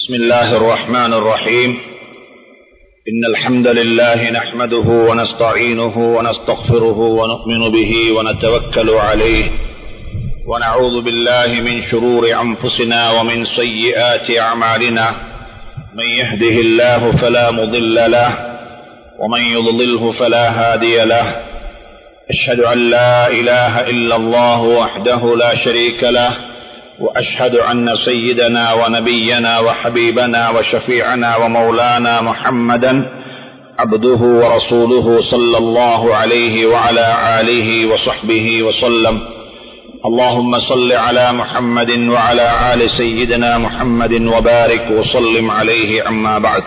بسم الله الرحمن الرحيم إن الحمد لله نحمده ونستعينه ونستغفره ونؤمن به ونتوكل عليه ونعوذ بالله من شرور أنفسنا ومن سيئات أعمالنا من يهده الله فلا مضل له ومن يضلله فلا هادي له أشهد أن لا إله إلا الله وحده لا شريك له وأشهد أن سيدنا ونبينا وحبيبنا وشفيعنا ومولانا محمدا عبده ورسوله صلى الله عليه وعلى آله وصحبه وسلم اللهم صل على محمد وعلى آل سيدنا محمد وبارك وسلم عليه أما بعد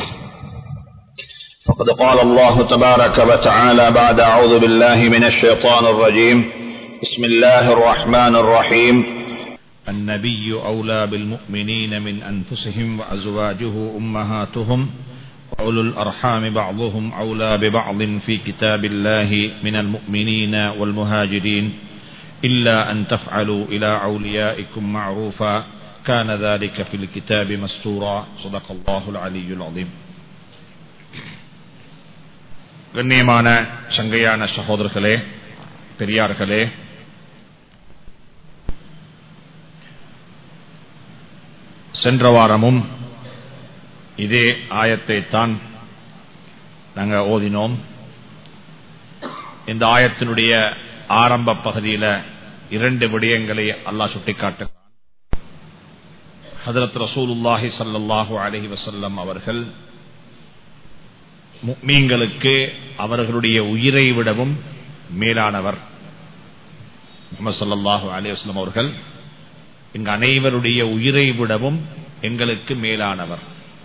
فقد قال الله تبارك وتعالى بعد أعوذ بالله من الشيطان الرجيم بسم الله الرحمن الرحيم النبي أولى بالمؤمنين من أنفسهم وأزواجه أمهاتهم وأولو الأرحام بعضهم أولى ببعض في كتاب الله من المؤمنين والمهاجرين إلا أن تفعلوا إلى أوليائكم معروفا كان ذلك في الكتاب مستورا صدق الله العلي العظيم கண்ணியமான சங்கையான சகோதரர்களே பெரியார்களே சென்ற வாரமும் இதே ஆயத்தை தான் நாங்கள் ஓதினோம் இந்த ஆயத்தினுடைய ஆரம்ப பகுதியில் இரண்டு விடயங்களை அல்லாஹ் சுட்டிக்காட்டுகிறான் ஹதரத் ரசூலுல்லாஹி சல்லாஹூ அலஹி வசல்லம் அவர்கள் மீன்களுக்கு அவர்களுடைய உயிரை விடவும் மேலானவர் முகமது சல்லாஹூ அலி வஸ்லம் அவர்கள் எங்க அனைவருடைய உயிரை விடவும் எங்களுக்கு மேலானவர்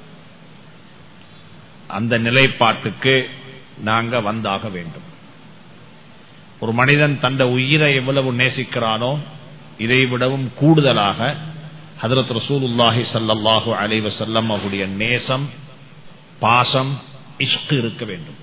அந்த நிலைப்பாட்டுக்கு நாங்க வந்தாக வேண்டும் ஒரு மனிதன் தந்த உயிரை எவ்வளவு நேசிக்கிறானோ இதை விடவும் கூடுதலாக ஹதரத் ரசூலுல்லாஹி சல்லாஹூ அலைவ செல்லம் அவருடைய நேசம் பாசம் இஷ்கு இருக்க வேண்டும்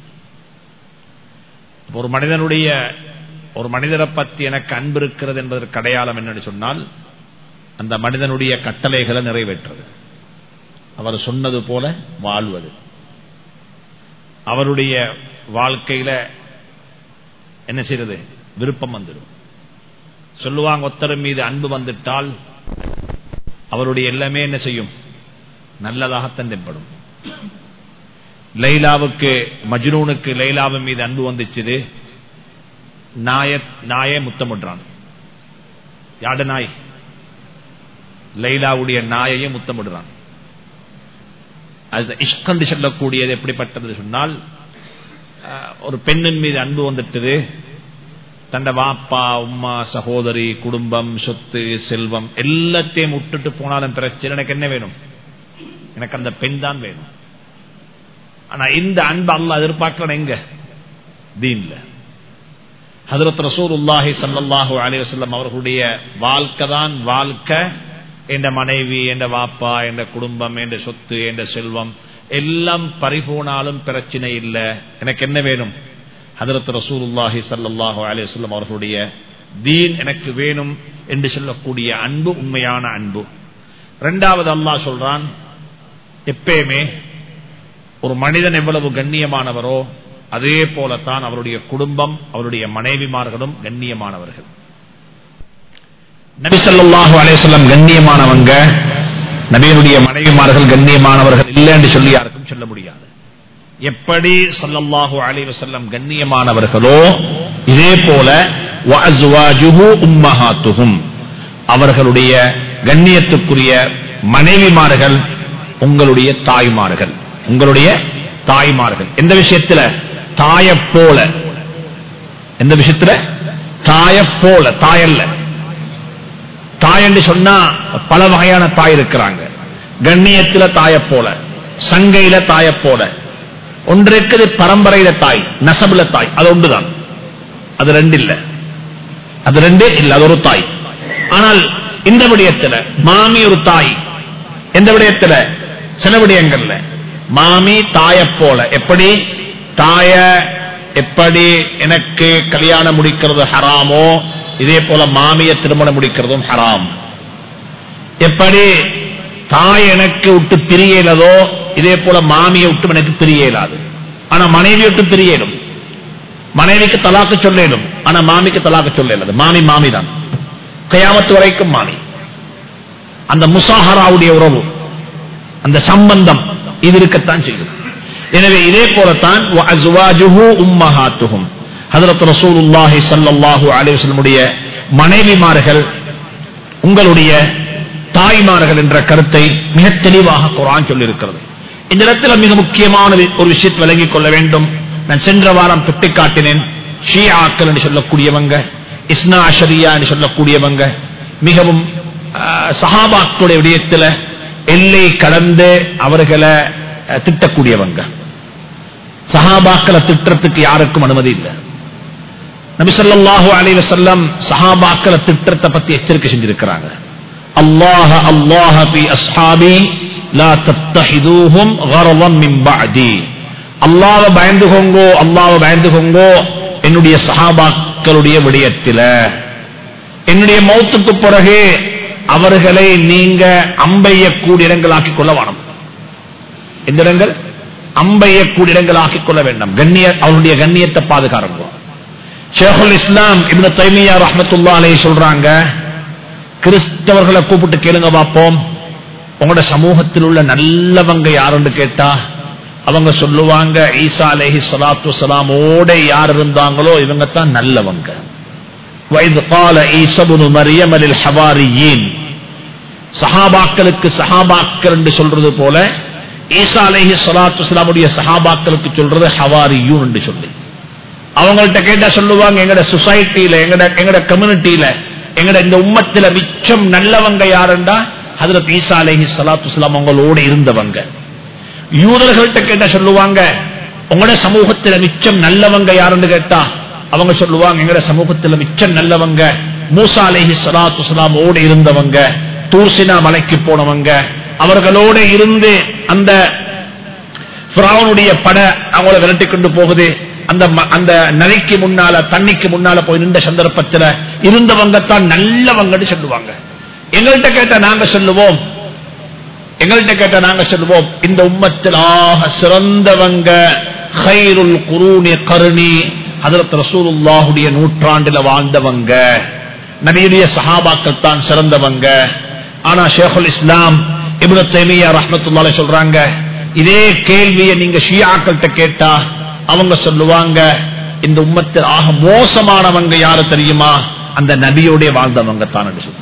ஒரு மனிதனுடைய ஒரு மனிதரை பற்றி எனக்கு அன்பு இருக்கிறது என்பதற்கு அடையாளம் என்னன்னு சொன்னால் அந்த மனிதனுடைய கட்டளைகளை நிறைவேற்றது அவர் சொன்னது போல வாழ்வது அவருடைய வாழ்க்கையில என்ன செய்யறது விருப்பம் வந்துடும் சொல்லுவாங்க ஒத்தரம் மீது அன்பு வந்துட்டால் அவருடைய எல்லாமே என்ன செய்யும் நல்லதாகத்தான் தென்படும் லைலாவுக்கு மஜ்னூனுக்கு லைலாவின் மீது அன்பு வந்துச்சுது நாய நாயே முத்தமிடுறான் யாட நாய் லைலாவுடைய நாயையும் முத்தமிடுறான் இஷ்கண்டு சொல்லக்கூடியது எப்படிப்பட்டது சொன்னால் ஒரு பெண்ணின் மீது அன்பு வந்துட்டது தண்ட வாப்பா உமா சகோதரி குடும்பம் சொத்து செல்வம் எல்லாத்தையும் விட்டுட்டு போனாலும் பிரச்சனை எனக்கு என்ன வேணும் எனக்கு அந்த பெண் தான் வேணும் ஆனா இந்த அன்பு அல்ல எதிர்பார்க்கணும் எங்க தீன்ல ஹதரத் ரசூர் உல்லாஹி சல்லாஹூ அலிவசல்லம் அவர்களுடைய வாழ்க்கை தான் வாழ்க்கை என்ற மனைவி என்ற வாப்பா என்ற குடும்பம் என்ற சொத்து என்ற செல்வம் எல்லாம் பறிபோனாலும் பிரச்சனை இல்லை எனக்கு என்ன வேணும் ஹதரத் ரசூலுல்லாஹி சல்லாஹூ அலிவசல்லம் அவர்களுடைய தீன் எனக்கு வேணும் என்று சொல்லக்கூடிய அன்பு உண்மையான அன்பு இரண்டாவது அல்லாஹ் சொல்றான் எப்பயுமே ஒரு மனிதன் எவ்வளவு கண்ணியமானவரோ அதே போலத்தான் அவருடைய குடும்பம் அவருடைய மனைவிமார்களும் கண்ணியமானவர்கள் நபிசல்லாஹு அலேசல்லம் கண்ணியமானவங்க நபியனுடைய மனைவிமார்கள் கண்ணியமானவர்கள் இல்லை என்று சொல்லி யாருக்கும் சொல்ல முடியாது எப்படி சொல்லல்லாஹு அலைவசல்லம் கண்ணியமானவர்களோ இதே போல உம்மஹாத்துகும் அவர்களுடைய கண்ணியத்துக்குரிய மனைவிமார்கள் உங்களுடைய தாய்மார்கள் உங்களுடைய தாய்மார்கள் எந்த விஷயத்துல தாய போல எந்த விஷயத்துல தாய போல தாயல்ல தாய் என்று சொன்னா பல வகையான தாய் இருக்கிறாங்க கண்ணியத்துல தாய போல சங்கையில தாய போல ஒன்று இருக்குது பரம்பரையில தாய் நசபுல தாய் அது ஒன்றுதான் அது ரெண்டு இல்ல அது ரெண்டு இல்ல அது ஒரு தாய் ஆனால் இந்த விடயத்துல மாமி ஒரு தாய் எந்த விடயத்துல சில விடயங்கள்ல மாமி தாய போல எப்படி தாய எப்படி எனக்கு கல்யாணம் முடிக்கிறது ஹராமோ இதே போல மாமிய திருமணம் முடிக்கிறதும் ஹராம் எப்படி தாய் எனக்கு விட்டு பிரியலதோ இதே போல மாமியை விட்டு எனக்கு பிரியலாது ஆனா மனைவி விட்டு பிரியலும் மனைவிக்கு தலாக்கு சொல்லேடும் ஆனா மாமிக்கு தலாக்கு சொல்ல மாமி மாமி தான் கயாமத்து வரைக்கும் மாமி அந்த முசாஹராவுடைய உறவு அந்த சம்பந்தம் இது இருக்கத்தான் செய்யும் எனவே இதே போலத்தான் உம்மஹாத்துகும் ஹதரத் ரசூலுல்லாஹி ஸல்லல்லாஹு அலைஹி வஸல்லமுடைய மனைவிமார்கள் உங்களுடைய தாய்மார்கள் என்ற கருத்தை மிக தெளிவாக குரான் சொல்லியிருக்கிறது இந்த இடத்துல மிக முக்கியமான ஒரு விஷயத்தை விளங்கிக் கொள்ள வேண்டும் நான் சென்ற வாரம் சுட்டிக்காட்டினேன் ஷியாக்கள் என்று சொல்லக்கூடியவங்க இஸ்னா அஷரியா என்று சொல்லக்கூடியவங்க மிகவும் சஹாபாக்களுடைய விடயத்தில் எல்லை கடந்து அவர்களை திட்டக்கூடியவங்க சஹாபாக்களை திட்டத்துக்கு யாருக்கும் அனுமதி இல்லை நபிசல்லாஹு அலைவ செல்லம் சஹாபாக்களை திட்டத்தை பத்தி எச்சரிக்கை செஞ்சிருக்கிறாங்க அல்லாஹ அல்லாஹ பி அஸ்ஹாபி லா தத்தஹிதூஹும் கரவம் மின் பஅதி அல்லாஹ்வ பயந்துகோங்கோ அல்லாஹ்வ பயந்துகோங்கோ என்னுடைய சஹாபாக்களுடைய விடயத்தில என்னுடைய மௌத்துக்கு பிறகு அவர்களை நீங்க அம்பெய்யக்கூடிய இடங்களாக்கிக் கொள்ள வேணும் எந்த இடங்கள் அம்பெய்யக்கூடிய இடங்களாக்கிக் கொள்ள வேண்டாம் கண்ணிய அவருடைய கண்ணியத்தை பாதுகாருங்க ஷேகுல் இஸ்லாம் இப்னு தைமியா ரஹ்மத்துல்லா அலைஹி சொல்றாங்க கிறிஸ்தவர்களை கூப்பிட்டு கேளுங்க பார்ப்போம் உங்களோட சமூகத்தில் உள்ள நல்லவங்க யாருன்னு கேட்டா அவங்க சொல்லுவாங்க ஈசா அலேஹி சலாத்து சலாமோட யார் இருந்தாங்களோ இவங்க தான் நல்லவங்க வயது கால ஈசபுனு மரியமலில் ஹவாரியின் சஹாபாக்களுக்கு சஹாபாக்கள் என்று சொல்றது போல ஈசா அலேஹி சலாத்து சலாமுடைய சஹாபாக்களுக்கு சொல்றது ஹவாரியூன் என்று சொல்லி அவங்கள்ட்ட கேட்டா சொல்லுவாங்க எங்கட சொசைட்டியில எங்கட எங்கட கம்யூனிட்டியில எங்கட இந்த உம்மத்தில மிச்சம் நல்லவங்க யாருண்டா அதுல ஈசா அலேஹி சலாத்து சலாம் அவங்களோட இருந்தவங்க யூதர்கள்ட்ட கேட்டா சொல்லுவாங்க உங்களோட சமூகத்துல மிச்சம் நல்லவங்க யாருன்னு கேட்டா அவங்க சொல்லுவாங்க எங்கட சமூகத்துல மிச்சம் நல்லவங்க மூசா அலேஹி சலாத்து சலாமோட இருந்தவங்க தூர்சினா மலைக்கு போனவங்க அவர்களோட இருந்து அந்த பட அவங்கள விரட்டி கொண்டு போகுது அந்த அந்த நதிக்கு முன்னால தண்ணிக்கு முன்னால போய் நின்ற சந்தர்ப்பத்தில் இருந்தவங்க தான் நல்லவங்கன்னு சொல்லுவாங்க எங்கள்கிட்ட கேட்ட நாங்க சொல்லுவோம் எங்கள்கிட்ட கேட்ட நாங்க சொல்லுவோம் இந்த உம்மத்தில் ஆக சிறந்தவங்க ஹைருல் குரூனி கருணி ஹதரத் ரசூலுல்லாஹுடைய நூற்றாண்டுல வாழ்ந்தவங்க நபியுடைய சஹாபாக்கள் தான் சிறந்தவங்க ஆனா ஷேகுல் இஸ்லாம் இப்னு தைமியா ரஹ்மத்துல்லாஹி சொல்றாங்க இதே கேள்வியை நீங்க ஷியாக்கள்கிட்ட கேட்டா அவங்க சொல்லுவாங்க இந்த உம்மத்தில் ஆக மோசமானவங்க யாரு தெரியுமா அந்த நபியோட வாழ்ந்தவங்க தான் சொல்லி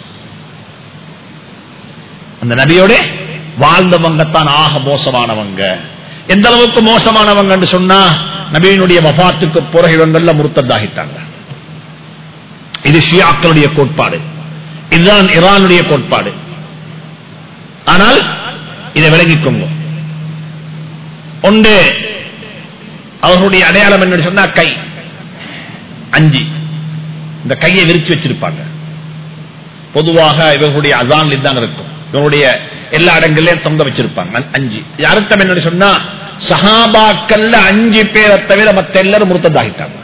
அந்த நபியோட வாழ்ந்தவங்க தான் ஆக மோசமானவங்க எந்த அளவுக்கு மோசமானவங்க சொன்னா நபியினுடைய வபாத்துக்கு பிறகு இவங்கள்ல முருத்ததாகிட்டாங்க இது ஷியாக்களுடைய கோட்பாடு இதுதான் ஈரானுடைய கோட்பாடு ஆனால் இதை விளங்கிக்கோங்க ஒன்று அவர்களுடைய அடையாளம் என்ன சொன்னா கை அஞ்சு இந்த கையை விரிச்சு வச்சிருப்பாங்க பொதுவாக இவர்களுடைய அசான் தான் இருக்கும் இவருடைய எல்லா இடங்களையும் தொங்க வச்சிருப்பாங்க அஞ்சு அர்த்தம் என்ன சொன்னா சஹாபாக்கல்ல அஞ்சு பேரை தவிர மத்த எல்லாரும் முருத்ததாகிட்டாங்க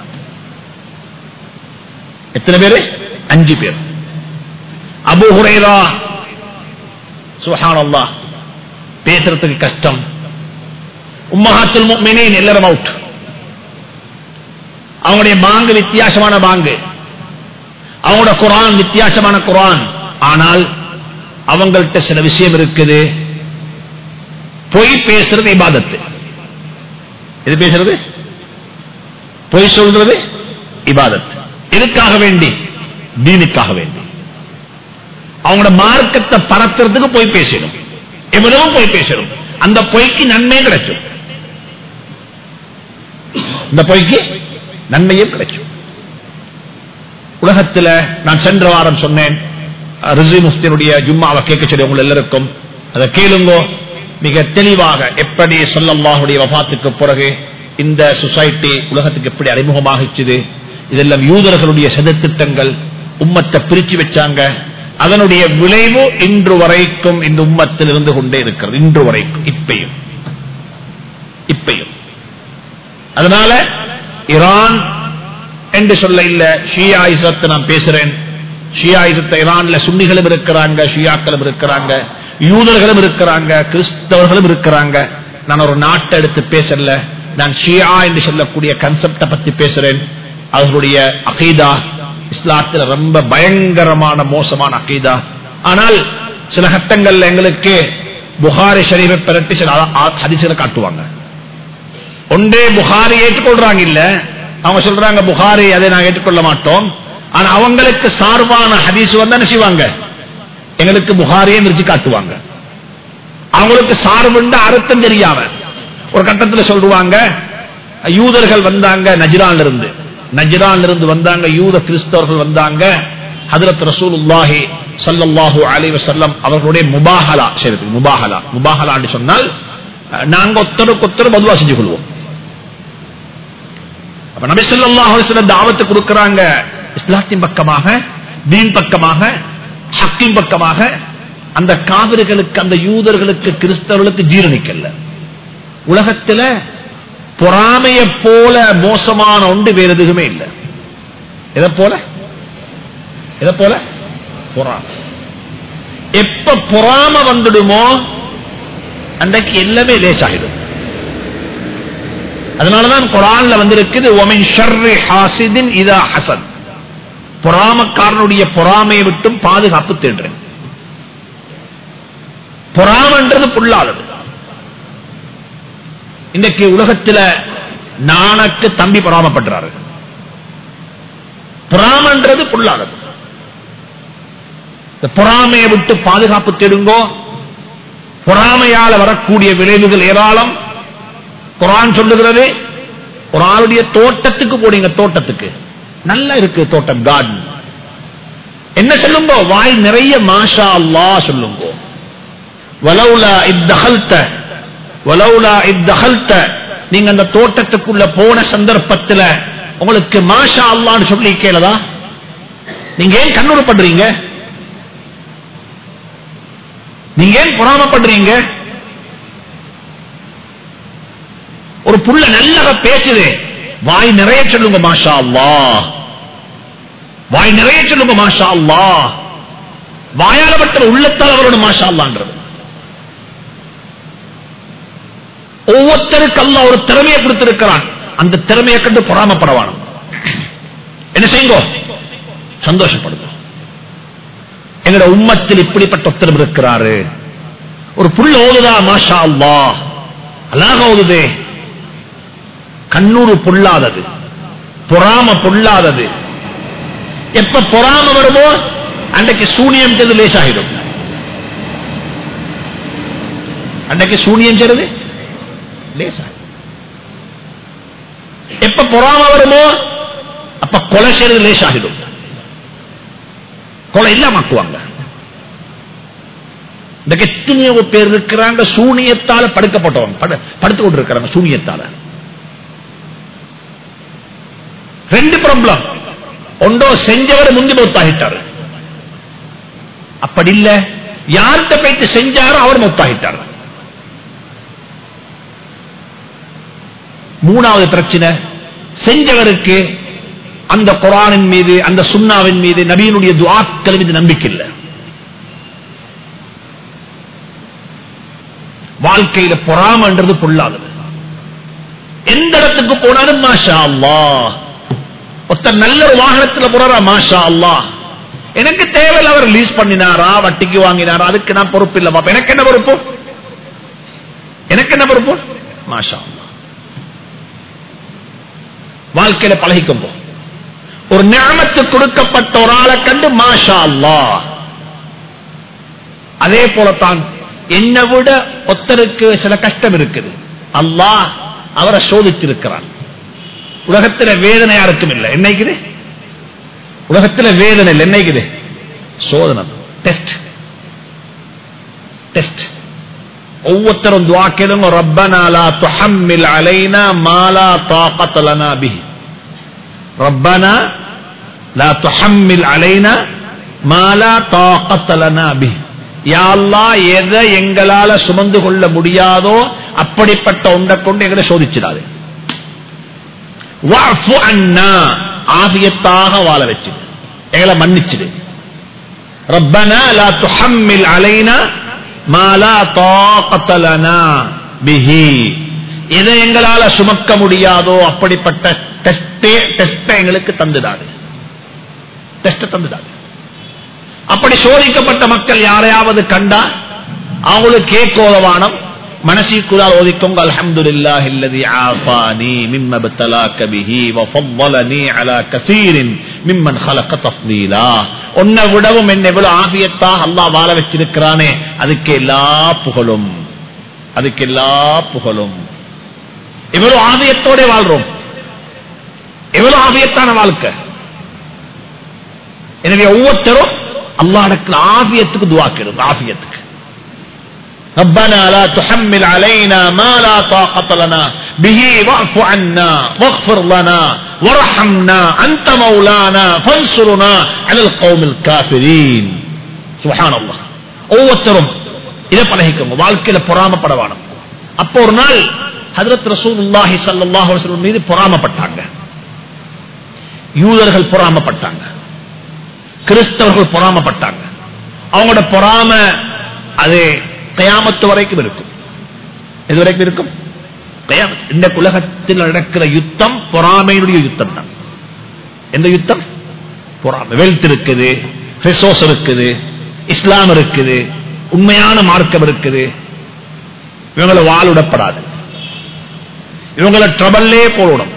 எத்தனை பேரு அஞ்சு பேர் அபு ஹுரைரா சுஹானல்லா பேசுறதுக்கு கஷ்டம் உம்மஹாத்துல் முஃமினீன் எல்லாரும் அவுட் அவங்களுடைய பாங்கு வித்தியாசமான பாங்கு அவங்களோட குரான் வித்தியாசமான குரான் ஆனால் அவங்கள்ட்ட சில விஷயம் இருக்குது பொய் பேசுறது இபாதத்து எது பேசுறது பொய் சொல்றது இபாதத்து எதுக்காக வேண்டி தீனுக்காக வேண்டி அவங்களோட மார்க்கத்தை பரத்துறதுக்கு போய் பேசணும் எவ்வளவும் போய் பேசணும் அந்த பொய்க்கு நன்மை கிடைக்கும் இந்த பொய்க்கு நன்மையும் கிடைக்கும் உலகத்தில் நான் சென்ற வாரம் சொன்னேன் ரிசி முஃப்தினுடைய ஜும்மாவை கேட்க சொல்லி உங்கள் எல்லாருக்கும் அதை கேளுங்கோ மிக தெளிவாக எப்படி சொல்லல்லாஹுடைய வபாத்துக்கு பிறகு இந்த சொசைட்டி உலகத்துக்கு எப்படி அறிமுகமாகிச்சுது இதெல்லாம் யூதர்களுடைய சதத்திட்டங்கள் உம்மத்தை பிரிச்சு வச்சாங்க அதனுடைய விளைவு இன்று வரைக்கும் இந்த உம்மத்தில் இருந்து கொண்டே இருக்கிறது இன்று வரைக்கும் இப்பையும் இப்பையும் அதனால ஈரான் என்று சொல்ல இல்ல ஷியாயிசத்தை நான் பேசுறேன் ஷியாயிசத்தை ஈரான்ல சுன்னிகளும் இருக்கிறாங்க ஷியாக்களும் இருக்கிறாங்க யூதர்களும் இருக்கிறாங்க கிறிஸ்தவர்களும் இருக்கிறாங்க நான் ஒரு நாட்டை எடுத்து பேசல நான் ஷியா என்று சொல்லக்கூடிய கன்செப்ட பத்தி பேசுறேன் அவர்களுடைய அகீதா இஸ்லாத்துல ரொம்ப பயங்கரமான மோசமான அகீதா ஆனால் சில கட்டங்கள்ல எங்களுக்கு புகாரி ஷரீஃபை பிரட்டி சில ஹதிசுகளை காட்டுவாங்க ஒன்றே புகாரி ஏற்றுக்கொள்றாங்க இல்ல அவங்க சொல்றாங்க புகாரி அதை நாங்க ஏற்றுக்கொள்ள மாட்டோம் ஆனா அவங்களுக்கு சார்பான ஹதீஸ் வந்து என்ன செய்வாங்க எங்களுக்கு புகாரியை நிறுத்தி காட்டுவாங்க அவங்களுக்கு சார்புண்டு அர்த்தம் தெரியாம ஒரு கட்டத்தில் சொல்லுவாங்க யூதர்கள் வந்தாங்க நஜ்ரான்ல இருந்து நஜ்ரான்ல இருந்து வந்தாங்க யூத கிறிஸ்தவர்கள் வந்தாங்க ஹதரத் ரசூலுல்லாஹி ஸல்லல்லாஹு அலைஹி வஸல்லம் அவர்களுடைய முபாஹலா சரி முபாஹலா முபாஹலான்னு சொன்னால் அஹ், நாங்க ஒத்தருக்கு ஒத்தர் பதுவா செஞ்சு கொள்வோம் அப்ப நபி ஸல்லல்லாஹு அலைஹி வஸல்லம் தாவத்து கொடுக்கறாங்க இஸ்லாத்தின் பக்கமாக தீன் பக்கமாக ஹக்கின் பக்கமாக அந்த காவிர்களுக்கு அந்த யூதர்களுக்கு கிறிஸ்தவர்களுக்கு ஜீரணிக்கல உலகத்துல பொறாமைய போல மோசமான ஒன்று வேற எதுவுமே இல்லை எதை போல எதை போல பொறாமை எப்ப பொறாம வந்துடுமோ அன்றைக்கு எல்லாமே லேசாகிடும் அதனாலதான் குரான்ல வந்திருக்குது ஒமின் ஷர்ரி ஹாசிதின் இதா ஹசன் பொறாமக்காரனுடைய பொறாமையை விட்டும் பாதுகாப்பு தேடுறேன் பொறாமன்றது புல்லாதது இன்றைக்கு உலகத்தில் நானக்கு தம்பி பொறாமப்படுறாரு பொறாமன்றது புல்லாதது இந்த பொறாமையை விட்டு பாதுகாப்பு தேடுங்கோ பொறாமையால வரக்கூடிய விளைவுகள் ஏராளம் குரான் சொல்லுகிறது ஒரு ஆளுடைய தோட்டத்துக்கு போறீங்க தோட்டத்துக்கு நல்லா இருக்கு தோட்டம் கார்டன் என்ன சொல்லுங்க வாய் நிறைய மாஷா அல்லா சொல்லுங்க வலவுலா இத்தகல்த வலவுலா இத்தகல்த நீங்க அந்த தோட்டத்துக்குள்ள போன சந்தர்ப்பத்தில் உங்களுக்கு மாஷா அல்லான்னு சொல்லி கேளதா நீங்க ஏன் கண்ணூர் பண்றீங்க நீங்க ஏன் பொறாமப்படுறீங்க ஒரு புள்ள நல்லத பேசுது வாய் நிறைய சொல்லுங்க மாஷா அல்லா வாய் நிறைய சொல்லுங்க மாஷா அல்லா வாயால பட்ட உள்ளத்தால் அவரோட மாஷா அல்லான்றது ஒவ்வொருத்தருக்கு அல்ல ஒரு திறமையை கொடுத்திருக்கிறான் அந்த திறமையை கண்டு பொறாமப்படவானும் என்ன செய்யுங்க சந்தோஷப்படுங்க எங்கட உம்மத்தில் இப்படிப்பட்ட ஒத்தரம் இருக்கிறாரு ஒரு புல் ஓதுதா மாஷா அல்லா அழகாக ஓதுதே கண்ணூறு பொல்லாதது பொறாம பொல்லாதது எப்ப பொறாம வருமோ அன்றைக்கு சூனியம் செய்து லேசாகிடும் அன்றைக்கு சூனியம் செய்றது லேசாகிடும் எப்ப பொறாம வருமோ அப்ப கொலை செய்றது லேசாகிடும் கொலை இல்லாமக்குவாங்க இந்த எத்தனையோ பேர் இருக்கிறாங்க சூனியத்தால படுக்கப்பட்டவங்க படு- படுத்து கொண்டு இருக்கிறாங்க சூனியத்தால ரெண்டு ப்ராப்ளம் ஒன்றோ செஞ்சவர் முந்தி மொத்தாகிட்டாரு அப்படி இல்ல யார்கிட்ட போயிட்டு செஞ்சாரோ அவர் மொத்தாகிட்டார் மூணாவது பிரச்சனை செஞ்சவருக்கு அந்த குரானின் மீது அந்த சுண்ணாவின் மீது நபியினுடைய துவாக்கள் மீது நம்பிக்கை இல்லை வாழ்க்கையில பொறாமன்றது பொல்லாதது எந்த இடத்துக்கு போனாலும் மாஷா அல்லாஹ் ஒருத்தர் நல்ல ஒரு வாகனத்துல போறாரா மாஷா அல்லாஹ் எனக்கு தேவையில்ல அவர் ரிலீஸ் பண்ணினாரா வட்டிக்கு வாங்கினாரா அதுக்கு நான் பொறுப்பு இல்ல பாப்பா எனக்கு என்ன பொறுப்பு எனக்கு என்ன பொறுப்பு மாஷா அல்லாஹ் வாழ்க்கையில பழகிக்கும் போ ஒரு ஞானத்து கொடுக்கப்பட்ட ஒரு ஆளை கண்டு மாஷா அல்லாஹ் அதே போலத்தான் என்னை விட ஒத்தருக்கு சில கஷ்டம் இருக்குது அல்லாஹ் அவரை சோதித்திருக்கிறான் உலகத்துல வேதனை யாருக்கும் இல்லை என்னைக்குது உலகத்துல வேதனை இல்லை என்னைக்குது சோதனை டெஸ்ட் டெஸ்ட் ஒவ்வொருத்தரும் துவா கேளுங்க ரப்பனா லா துஹம்மில் அலைனா மா லா தாகத லனா பிஹி ரப்பனா லா துஹம்மில் அலைனா மா லா தாகத லனா பிஹி யா அல்லாஹ் எதை எங்களால சுமந்து கொள்ள முடியாதோ அப்படிப்பட்ட ஒன்றை கொண்டு எங்களை சோதிச்சிடாது வஅஃபு அன்னா ஆபியத்தாக வாழ வச்சு எங்களை மன்னிச்சிடு ரப்பனா லா துஹம்மில் அலைனா மாலா தாக்கத்தலனா பிஹி எதை எங்களால சுமக்க முடியாதோ அப்படிப்பட்ட டெஸ்டே டெஸ்ட எங்களுக்கு தந்துடாது டெஸ்ட தந்துடாது அப்படி சோதிக்கப்பட்ட மக்கள் யாரையாவது கண்டா அவங்களுக்கு கேட்கோதவானம் மனசிக்குள்ளால் ஓதிக்கோங்க அல்ஹம்துலில்லாஹி அல்லதி ஆஃபானி மிம்ம பத்தலாக பிஹி வ ஃபضلني على كثير ممن خلق تفضيلا உன்னை விடவும் என்ன இவ்வளவு ஆபியத்தா அல்லாஹ் வாழ வச்சிருக்கிறானே அதுக்கு எல்லா புகழும் அதுக்கு எல்லா புகழும் இவ்வளவு ஆபியத்தோட வாழ்றோம் எவ்வளவு ஆபியத்தான வாழ்க்கை எனவே ஒவ்வொருத்தரும் அல்லாஹ் இடத்துல ஆபியத்துக்கு துவாக்கிறது ஆபியத்துக்கு ربنا لا تحمل علينا ما لا طاقة لنا به واعف عنا واغفر لنا وارحمنا أنت مولانا فانصرنا على القوم الكافرين سبحان الله ஒவ்வொருத்தரும் இதை பழகிக்கோங்க வாழ்க்கையில பொறாமப்படவான அப்போ ஒரு நாள் ஹதரத் ரசூலுல்லாஹி ஸல்லல்லாஹு அலைஹி வஸல்லம் மீது பொறாமப்பட்டாங்க யூதர்கள் பொறாமப்பட்டாங்க கிறிஸ்தவர்கள் பொறாமப்பட்டாங்க அவங்களோட பொறாம அது கயாமத்து வரைக்கும் இருக்கும் எது வரைக்கும் இருக்கும் கயாமத். இந்த உலகத்தில் நடக்கிற யுத்தம் பொறாமையினுடைய யுத்தம் தான் எந்த யுத்தம் பொறாமை வெல்த் இருக்குது ரிசோர்ஸ் இருக்குது இஸ்லாம் இருக்குது உண்மையான மார்க்கம் இருக்குது இவங்களை வாழுடப்படாது இவங்களை ட்ரபல்லே போடணும்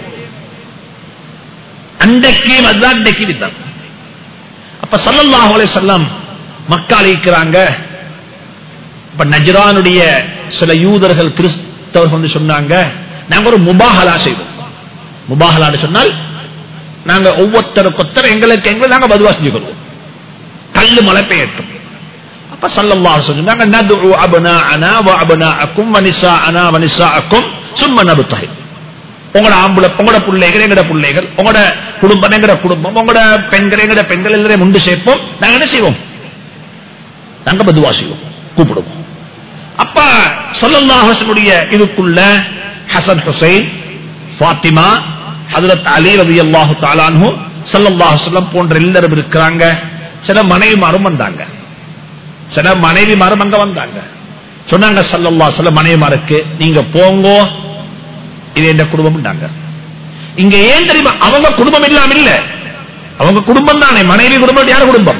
அன்றைக்கு அதுதான் இன்றைக்கு வித்தம் அப்ப சல்லல்லாஹு அலைஹி வஸல்லம் மக்கள் அழைக்கிறாங்க இப்ப நஜ்ரானுடைய சில யூதர்கள் கிறிஸ்தவர்கள் வந்து சொன்னாங்க நாங்க ஒரு முபாஹலா செய்வோம் முபாஹலான்னு சொன்னால் நாங்க ஒவ்வொருத்தருக்கு ஒருத்தர் எங்களுக்கு எங்களை நாங்க பதுவா செஞ்சுக்கிறோம் கல்லு மழை பெய்யட்டும் அப்ப சல்லல்லாஹு சொன்னாங்க நதுஉ அப்னாஅனா வ அப்னாஅக்கும் வ நிசாஅனா வ நிசாஅக்கும் சும்ம நபுத்தஹி உங்களோட ஆம்பளை உங்களோட பிள்ளைகள் எங்கட பிள்ளைகள் உங்களோட குடும்பம் எங்கட குடும்பம் உங்களோட பெண்கள் எங்கட பெண்கள் எல்லாரையும் முண்டு சேர்ப்போம் நாங்க என்ன செய்வோம் நாங்க பதுவா செய்வோம் கூப்பிடுவோம் அப்ப சொல்லல்லாஹனுடைய இதுக்குள்ள ஹசன் ஹுசைன் ஃபாத்திமா ஹதரத் அலி ரவி அல்லாஹு தாலானு சல்லல்லாஹு சொல்லம் போன்ற எல்லாரும் இருக்கிறாங்க சில மனைவிமாரும் வந்தாங்க சில மனைவிமாரும் அங்க வந்தாங்க சொன்னாங்க சல்லல்லா சில மனைவிமாருக்கு நீங்க போங்கோ இது எந்த குடும்பம் இங்க ஏன் தெரியுமா அவங்க குடும்பம் இல்லாம இல்ல அவங்க குடும்பம் தானே மனைவி குடும்பம் யார் குடும்பம்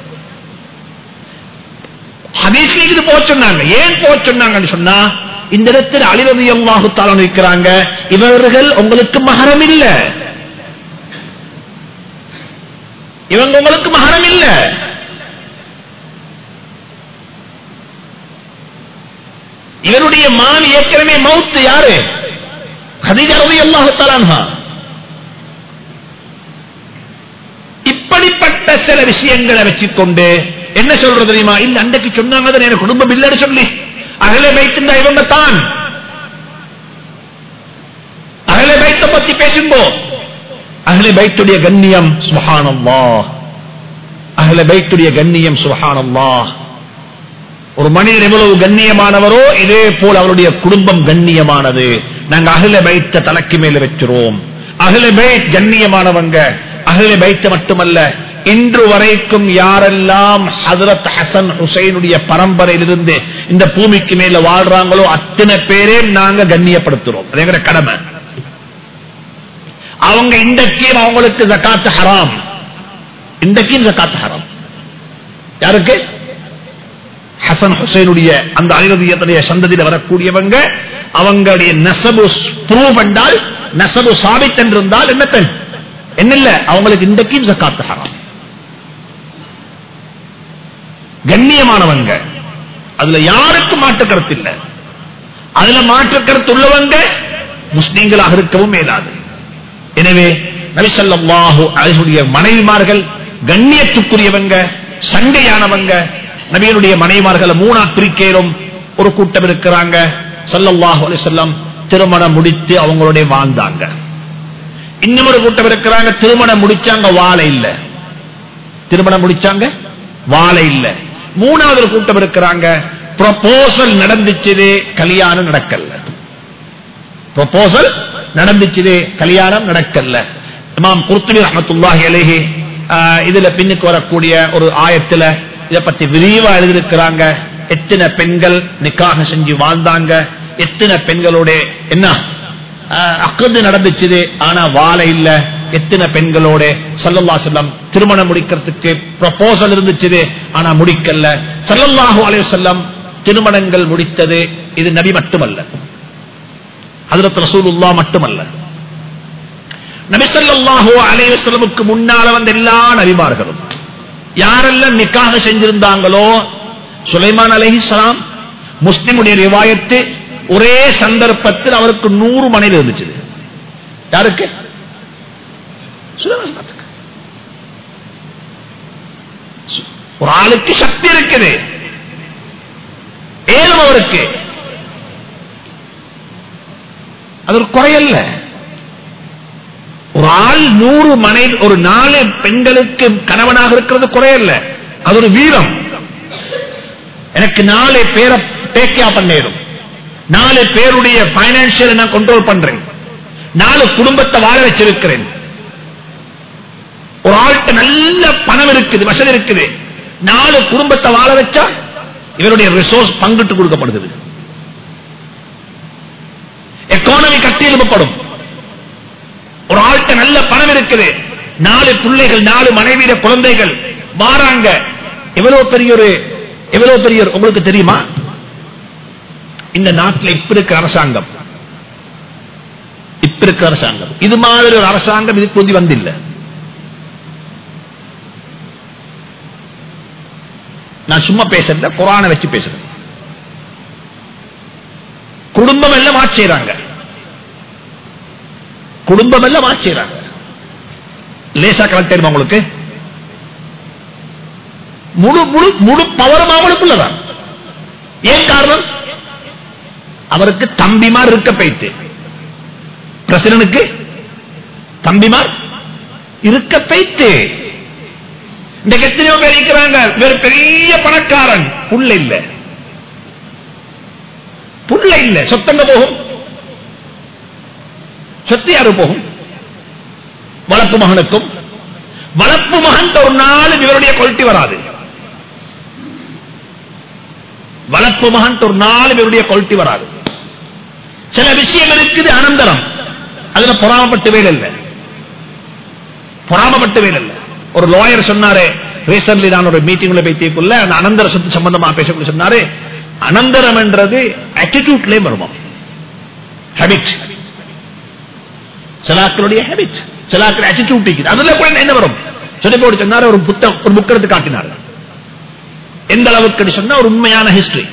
ஹதீஸ்ல இது போக சொன்னாங்க ஏன் போக சொன்னாங்கன்னு சொன்னா இந்த இடத்தில் அழிவதி அல்லாஹு தாலம் இருக்கிறாங்க இவர்கள் உங்களுக்கு மகரம் இல்ல இவங்க உங்களுக்கு மகரம் இல்ல இவருடைய மான் ஏற்கனவே மவுத்து யாரு ஹதீஜா ரவி அல்லாஹு தாலான்ஹா இப்படிப்பட்ட சில விஷயங்களை வச்சுக்கொண்டு என்ன சொல்றது தெரியுமா இல்ல அன்றைக்கு சொன்னாங்க தான் எனக்கு குடும்பம் இல்லைன்னு சொல்லி அகல வைத்திருந்தா இவங்க தான் அகல வைத்த பத்தி பேசும்போ அகல பைத்துடைய கண்ணியம் சுஹானல்லா அகல பைத்துடைய கண்ணியம் சுஹானல்லா ஒரு மனிதர் எவ்வளவு கண்ணியமானவரோ இதே போல் அவருடைய குடும்பம் கண்ணியமானது நாங்க அகல பைத்த தலைக்கு மேல வச்சிரோம் அகல பைத் கண்ணியமானவங்க அகல பைத்த மட்டுமல்ல இன்று வரைக்கும் யாரெல்லாம் ஹசரத் ஹசன் ஹுசைனுடைய பரம்பரையிலிருந்து இந்த பூமிக்கு மேல வாழ்றாங்களோ அத்தனை பேரே நாங்க கண்ணியப்படுத்துறோம் அது எங்க கடமை அவங்க இன்றைக்கும் அவங்களுக்கு ஜக்காத்து ஹராம் இன்றைக்கும் ஜக்காத்து ஹராம் யாருக்கு ஹசன் ஹுசைனுடைய அந்த அனிரதியத்துடைய சந்ததியில் வரக்கூடியவங்க அவங்களுடைய நெசபு ப்ரூவ் என்றால் நெசபு சாபித் என்றிருந்தால் என்ன பெண் என்ன இல்ல அவங்களுக்கு இன்றைக்கும் ஜக்காத்து ஹராம் கண்ணியமானவங்க அதுல யாருக்கும் மாற்று கருத்து இல்ல அதுல மாற்று கருத்து உள்ளவங்க முஸ்லீம்களாக இருக்கவும் மேலாது எனவே நபிசல்லாஹு அழகுடைய மனைவிமார்கள் கண்ணியத்துக்குரியவங்க சண்டையானவங்க நபியனுடைய மனைவிமார்களை மூணா பிரிக்கையிலும் ஒரு கூட்டம் இருக்கிறாங்க சல்லல்லாஹு அலிசல்லம் திருமணம் முடித்து அவங்களுடைய வாழ்ந்தாங்க இன்னும் ஒரு கூட்டம் இருக்கிறாங்க திருமணம் முடிச்சாங்க வாழை இல்ல திருமணம் முடிச்சாங்க வாழை இல்ல மூணாவது ஒரு கூட்டம் இருக்கிறாங்க ப்ரொபோசல் நடந்துச்சு கல்யாணம் நடக்கல ப்ரொபோசல் நடந்துச்சு கல்யாணம் நடக்கல இமாம் குர்த்துபி ரஹமத்துல்லாஹி அலைஹி இதுல பின்னுக்கு வரக்கூடிய ஒரு ஆயத்துல இத பத்தி விரிவா எழுதியிருக்கிறாங்க எத்தனை பெண்கள் நிக்காக செஞ்சு வாழ்ந்தாங்க எத்தனை பெண்களோட என்ன அக்கது நடந்துச்சு ஆனா வாழ இல்ல எத்தனை பெண்களோட சல்லல்லா செல்லம் திருமணம் முடிக்கிறதுக்கு ப்ரப்போசல் இருந்துச்சு ஆனா முடிக்கல சல்லல்லாஹு அலைஹி செல்லம் திருமணங்கள் முடித்தது இது நபி மட்டுமல்ல ஹஜரத் ரசூலுல்லா மட்டுமல்ல நபி ஸல்லல்லாஹு அலைஹி வஸல்லமுக்கு முன்னால வந்த எல்லா நபிமார்களும் யாரெல்லாம் நிக்காக செஞ்சிருந்தாங்களோ சுலைமான் அலைஹிஸ்ஸலாம் முஸ்லிமுடைய ரிவாயத்து ஒரே சந்தர்ப்பத்தில் அவருக்கு நூறு மனைவி இருந்துச்சு யாருக்கு சுலைமான் அலைஹிஸ்ஸலாத்துக்கு. ஒரு ஆளுக்கு சக்தி இருக்குது ஏழும் அவருக்கு அது ஒரு குறையல்ல ஒரு ஆள் நூறு மனை ஒரு நாலு பெண்களுக்கு கணவனாக இருக்கிறது குறையல்ல அது ஒரு வீரம் எனக்கு நாலு பேரை டேக்கியா பண்ணிடும் நாலு பேருடைய பைனான்சியல் நான் கண்ட்ரோல் பண்றேன் நாலு குடும்பத்தை வாழ வச்சிருக்கிறேன் ஒரு ஆள்கிட்ட நல்ல பணம் இருக்குது வசதி இருக்குது நாலு குடும்பத்தை வாழ வச்சா இவருடைய ரிசோர்ஸ் பங்கிட்டு கொடுக்கப்படுகிறது எக்கானமி கட்டி எழுப்பப்படும் ஒரு ஆள்கிட்ட நல்ல பணம் இருக்குது நாலு பிள்ளைகள் நாலு மனைவியிட குழந்தைகள் மாறாங்க எவ்வளவு பெரிய ஒரு எவ்வளவு பெரிய ஒரு- உங்களுக்கு தெரியுமா இந்த நாட்டில் இப்ப இருக்க அரசாங்கம் இப்ப இருக்க அரசாங்கம் இது மாதிரி ஒரு அரசாங்கம் இதுக்கு முந்தி வந்தில்ல நான் சும்மா பேசுறத குரானை வச்சு பேசுறேன் குடும்பம் எல்லாம் ஆட்சியறாங்க குடும்பம் எல்லாம் ஆட்சியறாங்க லேசா கலெக்ட் தெரியுமா உங்களுக்கு முழு முழு முழு பவரும் அவளுக்குள்ளதான் ஏன் காரணம் அவருக்கு தம்பிமார் இருக்க பைத்து பிரசிடனுக்கு தம்பிமார் இருக்க பைத்து இன்றைக்கு எத்தனையோ பேர் இருக்கிறாங்க வேறு பெரிய பணக்காரன் புள்ள இல்ல புள்ள இல்ல சொத்தங்க போகும் சொத்து யாரு போகும் வளர்ப்பு மகனுக்கும் வளர்ப்பு மகன் ஒரு நாள் இவருடைய குவாலிட்டி வராது வளர்ப்பு மகன் ஒரு நாள் இவருடைய குவாலிட்டி வராது சில விஷயம் இருக்குது அனந்தரம் அதுல பொறாமப்பட்டு வேலை இல்லை பொறாமப்பட்டு வேலை இல்லை ஒரு லாயர் சொன்னாரு ரீசன்ட்லி நான் ஒரு மீட்டிங்ல பேசிக்குள்ள அந்த அனந்தர சொத்து சம்பந்தமா பேசக்கூடிய சொன்னாரு அனந்தரம் என்றது ஆட்டிடியூட்லயே வருமா ஹேபிட் சிலாக்களுடைய ஹேபிட் சிலாக்கள் ஆட்டிடியூட் இருக்குது அதுல கூட என்ன வரும் சொல்லி போட்டு சொன்னாரு ஒரு புத்தகம் ஒரு புக் எடுத்து காட்டினார் எந்த அளவுக்கு சொன்னா ஒரு உண்மையான ஹிஸ்டரி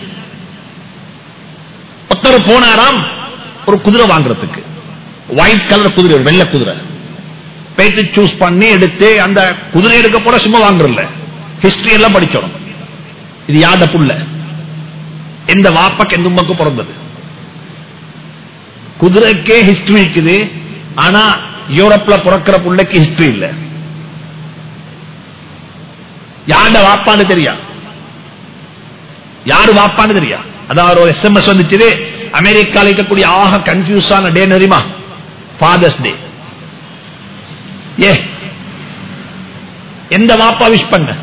ஒருத்தர் போனாராம் ஒரு குதிரை வாங்குறதுக்கு ஒயிட் கலர் குதிரை ஒரு வெள்ளை குதிரை பேச்சு சூஸ் பண்ணி எடுத்து அந்த குதிரை எடுக்க போல சும்மா வாங்குறல ஹிஸ்டரி எல்லாம் படிச்சோம் இது யாத புள்ள எந்த வாப்பக்கு எந்த உமக்கு பிறந்தது குதிரைக்கே ஹிஸ்டரி இருக்குது ஆனா யூரோப்ல பிறக்கிற புள்ளைக்கு ஹிஸ்டரி இல்ல யாண்ட வாப்பான்னு தெரியா யாரு வாப்பான்னு தெரியா அதாவது ஒரு எஸ்எம்எஸ் வந்துச்சு அமெரிக்கால இருக்கக்கூடிய ஆக கன்ஃபியூஸ் ஆன டே தெரியுமா ஃபாதர்ஸ் டே ஏ எந்த வாப்பா விஷ் பண்ண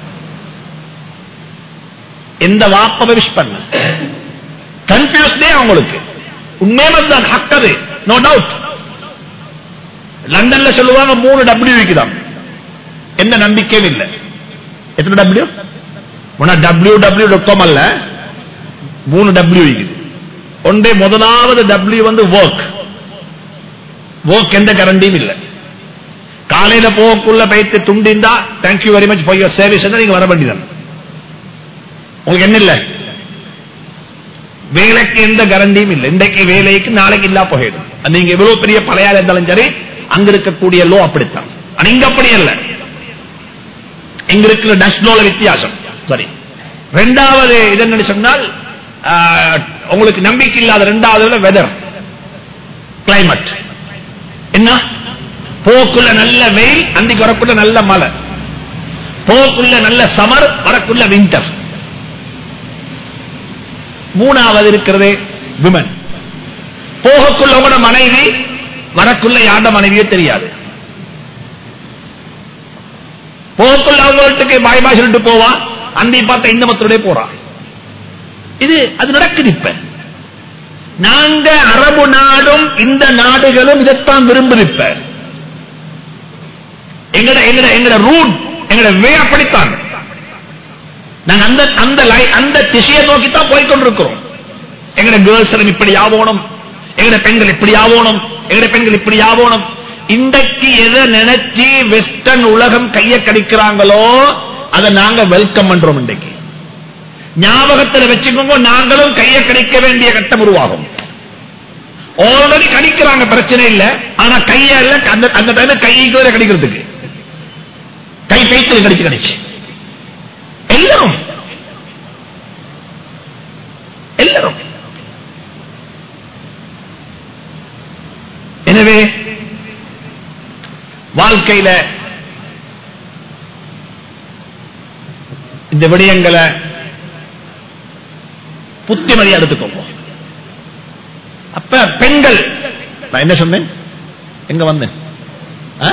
எந்த வாப்பாவை விஷ் பண்ண கன்ஃபியூஸ் டே அவங்களுக்கு உண்மையான தான் ஹக்கது நோ டவுட் லண்டன்ல சொல்லுவாங்க மூணு டபிள்யூ இருக்குதான் எந்த நம்பிக்கையும் இல்லை எத்தனை டபிள்யூ டபிள்யூ டபிள்யூ டாட் அல்ல மூணு டபிள்யூ இருக்குது ஒன்றே முதலாவது டபிள்யூ வந்து ஒர்க் ஒர்க் எந்த கரண்டியும் இல்லை காலையில போகக்குள்ள பயிற்சி துண்டிந்தா thank you very much for your service நீங்க வர வேண்டியதான் உங்களுக்கு என்ன இல்லை வேலைக்கு எந்த கரண்டியும் இல்லை இன்றைக்கு வேலைக்கு நாளைக்கு இல்லா போயிடும் அது நீங்க எவ்வளவு பெரிய பழையாள இருந்தாலும் சரி அங்க இருக்கக்கூடிய லோ அப்படித்தான் ஆனா இங்க அப்படி அல்ல இங்க இருக்கிற டஸ்ட்லோல வித்தியாசம் சரி ரெண்டாவது இது என்னன்னு சொன்னால் ஆஹ், உங்களுக்கு நம்பிக்கை இல்லாத ரெண்டாவது வெதர் கிளைமேட் என்ன போக்குள்ள நல்ல வெயில் அன்னைக்கு வரக்குள்ள நல்ல மழை போக்குள்ள நல்ல சமர் வரக்குள்ள விண்டர் மூணாவது இருக்கிறது விமன் போகக்குள்ள உங்களோட மனைவி வரக்குள்ள யாண்ட மனைவியே தெரியாது போகக்குள்ள அவங்க வீட்டுக்கு பாய் பாய் சொல்லிட்டு போவா அந்தி பார்த்த இந்த மத்தோட போறா இது அது நடக்குது இப்ப நாங்க அரபு நாடும் இந்த நாடுகளும் இதைத்தான் விரும்புது இப்ப எங்கட எங்கட எங்கட ரூட் எங்கட வே அப்படித்தான் நாங்க அந்த அந்த லை- அந்த திசையை நோக்கி தான் போய்கொண்டிருக்கிறோம் எங்கட கேர்ள்ஸ் எல்லாம் இப்படி ஆகணும் எங்கட பெண்கள் இப்படி ஆகணும் எங்கட பெண்கள் இப்படி ஆகணும் இன்றைக்கு எதை நினைச்சு வெஸ்டர்ன் உலகம் கைய கடிக்கிறாங்களோ அதை நாங்க வெல்கம் பண்றோம் இன்றைக்கு ஞாபகத்தில் வச்சுக்கோங்க நாங்களும் கையை கடிக்க வேண்டிய கட்டம் உருவாகும் ஆல்ரெடி கடிக்கிறாங்க பிரச்சனை இல்ல ஆனா கையால அந்த அந்த டைம்ல கைக்கு வேற கடிக்கிறதுக்கு கை கைத்தில் கடிச்சு கடிச்சு எல்லாரும் எல்லாரும் எனவே வாழ்க்கையில இந்த விடயங்களை புத்திமதியா எடுத்துக்கோங்க அப்ப பெண்கள் நான் என்ன சொன்னேன் எங்க வந்தேன் ஆ?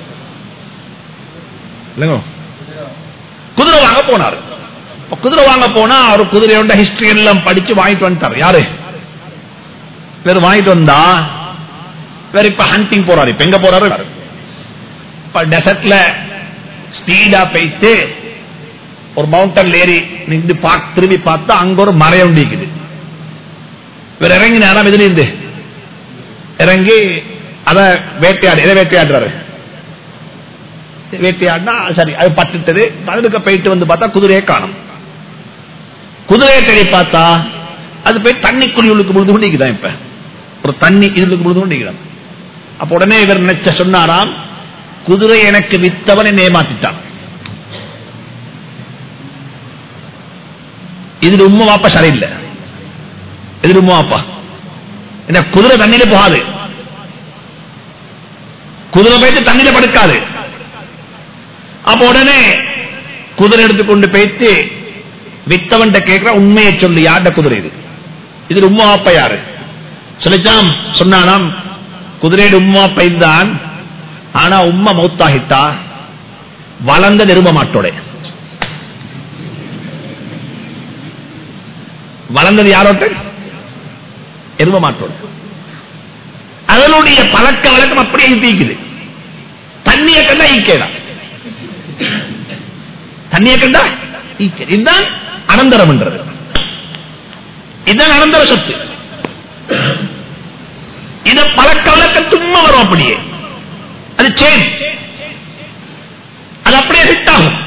இல்லைங்க குதிரை வாங்க போனாரு இப்ப குதிரை வாங்க போனா அவர் குதிரையோட ஹிஸ்டரி எல்லாம் படிச்சு வாங்கிட்டு வந்துட்டாரு யாரு பேர் வாங்கிட்டு வந்தா பேர் இப்ப ஹண்டிங் போறாரு இப்ப எங்க போறாரு இப்ப டெசர்ட்ல ஸ்பீடா போயிட்டு ஒரு மவுண்டன் ஏறி நின்று பார்த்து திரும்பி பார்த்தா அங்க ஒரு மறையம் நீக்குது இவர் இறங்கி நேரம் இதுல இருந்து இறங்கி அத வேட்டையாடு எதை வேட்டையாடுறாரு வேட்டையாடினா சரி அது பட்டுட்டது அதுக்கு போயிட்டு வந்து பார்த்தா குதிரையை காணும் குதிரையை தேடி பார்த்தா அது போய் தண்ணி குழியுளுக்கு முழுது கொண்டிருக்குதான் இப்ப ஒரு தண்ணி இதுக்கு முழுது கொண்டிருக்கிறான் அப்ப உடனே இவர் நினைச்ச சொன்னாராம் குதிரை எனக்கு வித்தவன் என்னை ஏமாத்திட்டான் இதுல உண்மை வாப்பா சரியில்லை இதுல உண்மை வாப்பா என்ன குதிரை தண்ணியில போகாது குதிரை போயிட்டு தண்ணியில படுக்காது அப்ப உடனே குதிரை எடுத்துக்கொண்டு போயிட்டு வித்தவன் கேட்கிற உண்மையை சொல்லு யார்ட குதிரை இது இது உம்மா அப்பா யாரு சொல்லிச்சாம் சொன்னானாம் குதிரையோட உம்மா பைந்தான் ஆனா உம்மா மௌத்தாகிட்டா வளர்ந்த நிருப மாட்டோட வளர்ந்தது யாரோட்ட எரும மாட்டோட அதனுடைய பழக்க வழக்கம் அப்படியே தீக்குது தண்ணியை கண்டா ஈக்கேதான் தண்ணியை கண்டா ஈக்கே இதுதான் அனந்தரம் என்றது இதுதான் அனந்தர சொத்து இத பழக்க வழக்கம் சும்மா வரும் அப்படியே அது சேன் அது அப்படியே ஹிட் ஆகும்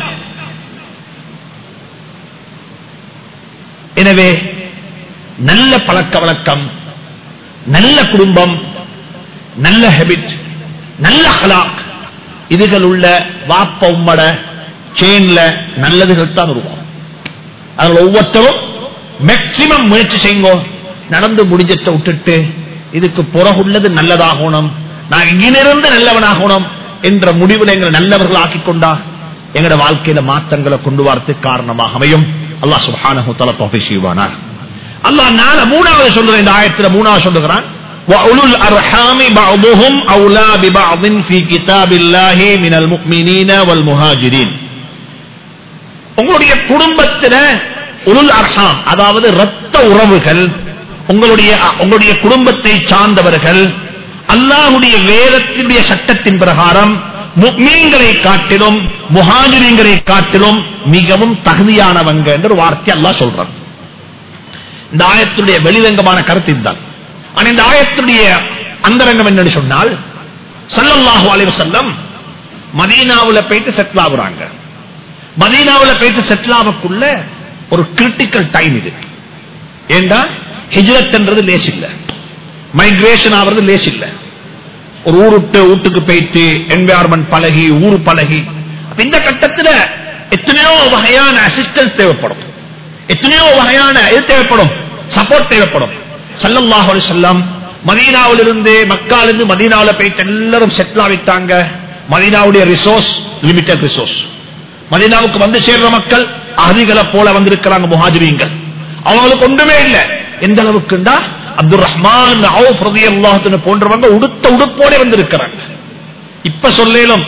எனவே நல்ல பழக்க வழக்கம் நல்ல குடும்பம் நல்ல ஹெபிட் நல்ல ஹலாக் இதுகள் உள்ள வாப்ப உம்மட செயின்ல நல்லதுகள் தான் உருவாகும் அதில் ஒவ்வொருத்தரும் மேக்சிமம் முயற்சி செய்யுங்க நடந்து முடிஞ்சத்தை விட்டுட்டு இதுக்கு புறகுள்ளது நல்லதாகணும் நான் இங்கிலிருந்து நல்லவனாகணும் என்ற முடிவில் எங்களை நல்லவர்கள் ஆக்கிக் கொண்டா எங்களோட வாழ்க்கையில மாற்றங்களை கொண்டு வரதுக்கு காரணமாக அமையும் அல்லாஹ் சுப்ஹானஹு தஆலா தௌஃபீக் செய்வானார் அல்லாஹ் நால மூணாவது சொல்ற இந்த ஆயத்துல மூணாவது சொல்லுகிறான் وَأُولُو الْأَرْحَامِ بَعْضُهُمْ أَوْلَى بِبَعْضٍ فِي كِتَابِ اللَّهِ مِنَ الْمُؤْمِنِينَ وَالْمُهَاجِرِينَ உங்களுடைய குடும்பத்துல உருள் அர்ஹாம் அதாவது ரத்த உறவுகள் உங்களுடைய உங்களுடைய குடும்பத்தை சார்ந்தவர்கள் அல்லாஹுடைய வேதத்தினுடைய சட்டத்தின் பிரகாரம் முக்மீன்களை காட்டிலும் முஹாஜிரீன்களை காட்டிலும் மிகவும் தகுதியானவங்க என்ற ஒரு வார்த்தை அல்லாஹ் சொல்றான் இந்த ஆயத்துடைய வெளிரங்கமான கருத்து இதுதான் ஆனா இந்த ஆயத்துடைய அந்தரங்கம் என்னன்னு சொன்னால் சல்லல்லாஹு அலைஹி வஸல்லம் மதீனாவுல போயிட்டு செட்டில் ஆகுறாங்க மதீனாவுல போயிட்டு செட்டில் ஆகக்குள்ள ஒரு கிரிட்டிக்கல் டைம் இது ஏண்டா ஹிஜ்ரத் என்றது லேஸ் இல்ல மைக்ரேஷன் ஆகிறது லேஸ் இல்ல ஒரு ஊருட்டு வீட்டுக்கு போயிட்டு என்வாயர்மெண்ட் பழகி ஊரு பழகி அப்ப இந்த கட்டத்துல எத்தனையோ வகையான அசிஸ்டன்ஸ் தேவைப்படும் எத்தனையோ வகையான இது தேவைப்படும் சப்போர்ட் தேவைப்படும் சல்லல்லாஹு அலைஹி வஸல்லம் மதீனாவிலிருந்து மக்காலிருந்து மதீனாவுல போயிட்டு எல்லாரும் செட்டில் ஆகிட்டாங்க மதீனாவுடைய ரிசோர்ஸ் லிமிடெட் ரிசோர்ஸ் மதீனாவுக்கு வந்து சேர்ற மக்கள் அகதிகளை போல வந்திருக்கிறாங்க முஹாஜிரீங்கள் அவங்களுக்கு ஒன்றுமே இல்லை எந்த அளவுக்குண்டா அப்துல் ரஹ்மான் அவுஃப் ரலியல்லாஹு அன்ஹு போன்றவங்க உடுத்த உடுப்போட வந்திருக்கிறாங்க இப்ப சொல்லேலும்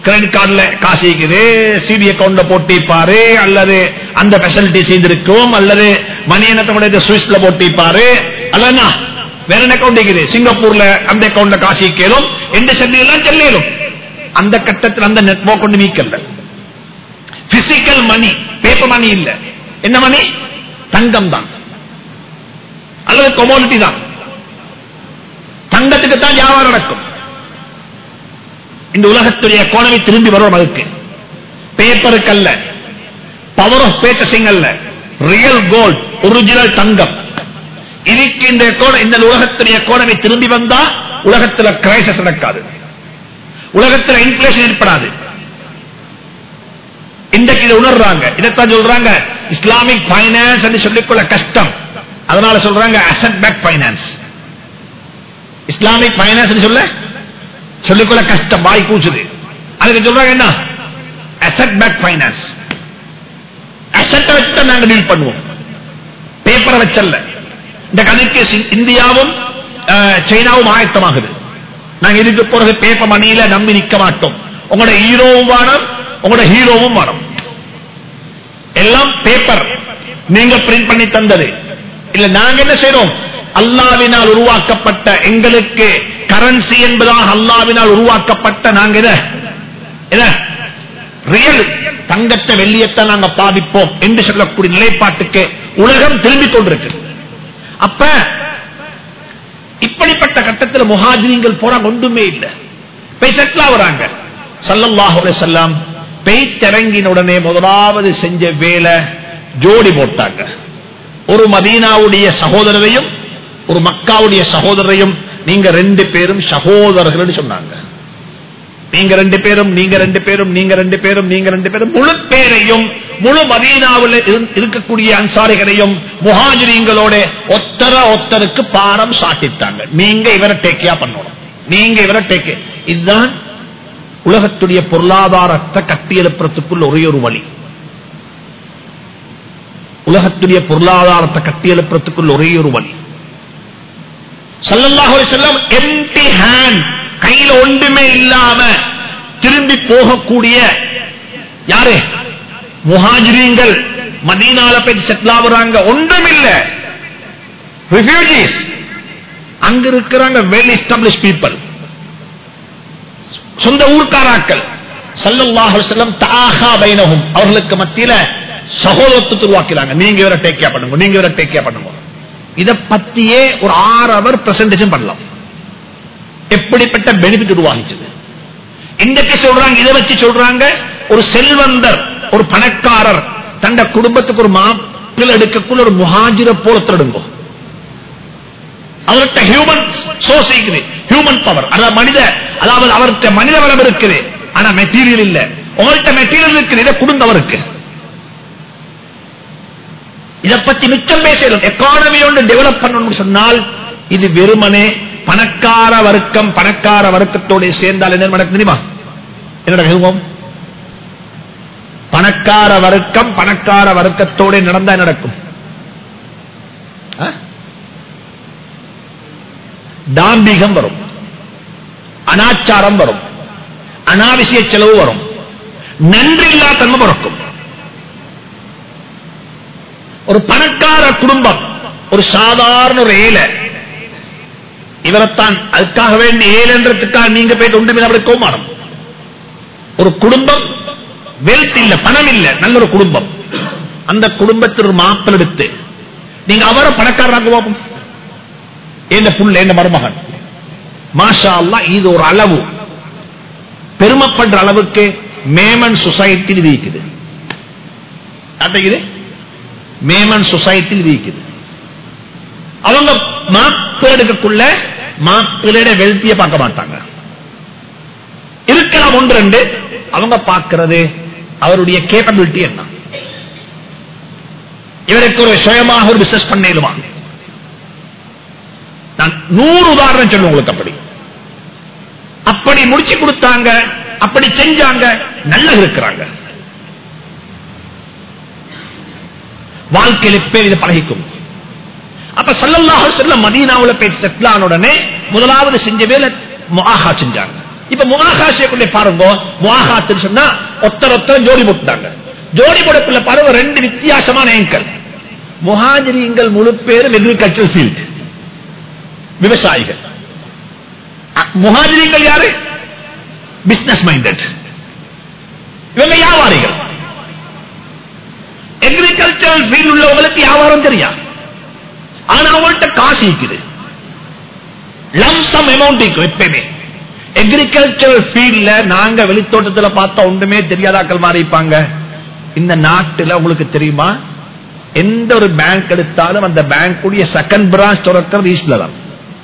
கிரெடிட் கார்டுல காசு இருக்குது சிபி அக்கௌண்ட்ல போட்டிப்பாரு அல்லது அந்த பெசிலிட்டி செய்திருக்கும் அல்லது மணி என்னத்தோட சுவிஸ்ல போட்டிப்பாரு அல்லனா வேற என்ன அக்கௌண்ட் இருக்குது சிங்கப்பூர்ல அந்த அக்கௌண்ட்ல காசு வைக்கலும் எந்த செல்லியெல்லாம் செல்லும் அந்த கட்டத்தில் அந்த நெட்வொர்க் கொண்டு நீக்கல பிசிக்கல் மணி பேப்பர் மணி இல்ல என்ன மணி தங்கம் தான் அல்லது கொமோடிட்டி தான் தங்கத்துக்கு தான் வியாபாரம் நடக்கும் இந்த உலகத்துடைய எக்கானமி திரும்பி வரும் அதுக்கு பேப்பருக்கு அல்ல பவர் ஆஃப் பேச்சசிங் அல்ல ரியல் கோல்ட் ஒரிஜினல் தங்கம் இதுக்கு இந்த econo- இந்த உலகத்துடைய எக்கானமி திரும்பி வந்தா உலகத்துல கிரைசஸ் நடக்காது உலகத்துல இன்ஃபிளேஷன் ஏற்படாது இன்றைக்கு இதை உணர்றாங்க இதைத்தான் சொல்றாங்க இஸ்லாமிக் பைனான்ஸ் என்று சொல்லிக்கொள்ள கஷ்டம் அதனால சொல்றாங்க asset back finance Islamic finance சொல்ல சொல்லிக்கொள்ள கஷ்டம் வாய் கூச்சுது அதுக்கு சொல்றாங்க என்ன அசட் பேக் பைனான்ஸ் அசட்டை வச்சு நாங்க டீல் பண்ணுவோம் பேப்பரை வச்சல்ல இந்த கதைக்கு சி- இந்தியாவும் அஹ், சைனாவும் ஆயத்தமாகுது நாங்க இதுக்கு போறது பேப்பர் மணியில நம்பி நிக்க மாட்டோம் உங்களோட ஹீரோவும் வேணும் உங்களோட ஹீரோவும் வேணும் எல்லாம் பேப்பர் நீங்க பிரிண்ட் பண்ணி தந்தது இல்ல நாங்க என்ன செய்யறோம் அல்லாவினால் உருவாக்கப்பட்ட எங்களுக்கு கரன்சி என்பதாக அல்லாவினால் உருவாக்கப்பட்ட நாங்க இத இத ரியல் தங்கத்தை வெள்ளியத்தை நாங்க பாதிப்போம் என்று சொல்லக்கூடிய நிலைப்பாட்டுக்கு உலகம் திரும்பிக் கொண்டிருக்கு அப்ப இப்படிப்பட்ட கட்டத்தில் முஹாஜிரிங்கள் போறாங்க ஒன்றுமே இல்லை போய் செட்டில் ஆகுறாங்க சல்லல்லாஹு அலைஹி வஸல்லம் பெய்திறங்கின உடனே முதலாவது செஞ்ச வேலை ஜோடி போட்டாங்க ஒரு மதீனாவுடைய சகோதரரையும் ஒரு மக்காவுடைய சகோதரரையும் நீங்க ரெண்டு பேரும் சகோதரர்கள் சொன்னாங்க நீங்க ரெண்டு பேரும் நீங்க ரெண்டு பேரும் நீங்க ரெண்டு பேரும் நீங்க ரெண்டு பேரும் முழு பேரையும் முழு மதீனாவில் இரு- இருக்கக்கூடிய அன்சாரிகளையும் முஹாஜிரிங்களோட ஒத்தர ஒத்தருக்கு பாரம் சாட்டித்தாங்க நீங்க இவரை டேக்கியா பண்ணணும் நீங்க இவரை டேக்கே இதுதான் உலகத்துடைய பொருளாதாரத்தை கட்டியெழுப்புறதுக்குள்ள ஒரே ஒரு வழி உலகத்துடைய பொருளாதாரத்தை கட்டியெழுப்புறதுக்குள்ள ஒரே ஒரு வழி சல்லல்லாஹு அலைஹி வஸல்லம் எம்டி ஹேண்ட் கையில ஒன்றுமே இல்லாம திரும்பி போகக்கூடிய யாரு முஹாஜிரீங்கள் மதீனால போய் செட்டில் ஆகுறாங்க ஒன்றும் இல்ல ரிஃப்யூஜிஸ் அங்க இருக்கிறாங்க வெல் எஸ்டாப்ளிஷ் பீப்பிள் சொந்த ஊர்க்காராக்கள் சல்லல்லாஹு அலைஹி வஸல்லம் தஆஹா பைனஹும் அவர்களுக்கு மத்தியில சகோதரத்துவத்தை உருவாக்கிறாங்க நீங்க இவரை டேக் கேர் பண்ணுங்க நீங்க இவரை டேக் கேர் பண்ணுங்க இத பத்தியே ஒரு ஆறு அவர் பிரசன்டேஷன் பண்ணலாம் எப்படிப்பட்ட பெனிஃபிட் உருவாகிச்சது இன்றைக்கு சொல்றாங்க இதை வச்சு சொல்றாங்க ஒரு செல்வந்தர் ஒரு பணக்காரர் தந்த குடும்பத்துக்கு ஒரு மாப்பிள் எடுக்கக்குள்ள ஒரு முஹாஜிர போல திருடுங்கோ அவர்கிட்ட ஹியூமன் சோர்ஸ் இருக்குது ஹியூமன் பவர் அதாவது மனித அதாவது அவர்கிட்ட மனித வளம் இருக்குது ஆனா மெட்டீரியல் இல்ல உங்கள்கிட்ட மெட்டீரியல் இருக்குது இதை கொடுங்க அவருக்கு இதை பத்தி மிச்சம் பேசணும் எக்கானமி ஒன்று டெவலப் பண்ணணும்னு சொன்னால் இது வெறுமனே பணக்கார வர்க்கம் பணக்கார வர்க்கத்தோட சேர்ந்தால் என்ன நடக்கும் தெரியுமா என்ன நடக்கும் பணக்கார வர்க்கம் பணக்கார வர்க்கத்தோட நடந்தா என்ன நடக்கும் ஆ? தாம்பிகம் வரும் அனாச்சாரம் வரும் அனாவசிய செலவு வரும் நன்றி இல்லா தன்மை பிறக்கும் ஒரு பணக்கார குடும்பம் ஒரு சாதாரண ஒரு ஏழை இவரைத்தான் அதுக்காக வேண்டி ஏழன்றதுக்காக நீங்க போயிட்டு உண்டு அப்படி கோமானம் ஒரு குடும்பம் வெல்த் இல்ல பணம் இல்ல நல்ல ஒரு குடும்பம் அந்த குடும்பத்தில் ஒரு மாப்பிள் எடுத்து நீங்க அவரை பணக்காரராக பார்ப்போம் என்ன புள்ள என்ன மருமகன் மாஷா அல்லாஹ் இது ஒரு அளவு பெருமைப்படுற அளவுக்கு மேமன் சொசைட்டி இருக்குது காட்டுகிறது மேமன் சொசைட்டி இருக்குது அவங்க மாப்பிள் எடுக்கக்குள்ள மாப்பிள்ளையோட வெல்த்திய பார்க்க மாட்டாங்க இருக்கலாம் ஒன்று ரெண்டு அவங்க பார்க்கிறது அவருடைய கேப்பபிலிட்டி என்ன இவருக்கு ஒரு சுயமாக ஒரு பிசினஸ் பண்ணிடுமா நான் நூறு உதாரணம் சொல்லுவேன் உங்களுக்கு அப்படி அப்படி முடிச்சு கொடுத்தாங்க அப்படி செஞ்சாங்க நல்லா இருக்கிறாங்க வாழ்க்கையில் பேர் இதை பழகிக்கும் அப்ப சல்லல்லாஹு செல்ல மதீனாவுல போய் செட்டில் ஆன உடனே முதலாவது செஞ்ச வேலை முஆஹா செஞ்சாங்க இப்ப முகாகாசியக்குள்ளே பாருங்க முகாகாத்துன்னு சொன்னா ஒத்தர் ஒத்தர் ஜோடி போட்டுட்டாங்க ஜோடி போடக்குள்ள பாருங்க ரெண்டு வித்தியாசமான ஏங்கல் முஹாஜிரிங்கள் முழு பேரும் எக்ரிகல்ச்சர் ஃபீல்ட் விவசாயிகள் அ- முஹாஜிரிங்கள் யாரு பிசினஸ் மைண்டட் இவங்க வியாபாரிகள் எக்ரிகல்ச்சர் ஃபீல்ட் உள்ளவங்களுக்கு வியாபாரம் தெரியா ஆனா அவங்கள்ட்ட காசு இருக்குது லம்சம் அமௌண்ட் இருக்கும் எப்பயுமே எக்ரிகல்ச்சர் ஃபீல்ட்ல நாங்க வெளித்தோட்டத்துல பார்த்தா ஒன்றுமே தெரியாதாக்கள் மாதிரி இருப்பாங்க இந்த நாட்டுல உங்களுக்கு தெரியுமா எந்த ஒரு பேங்க் எடுத்தாலும் அந்த பேங்க் உடைய செகண்ட் பிரான்ச் திறக்கிறது ஈஸ்ட்ல தான்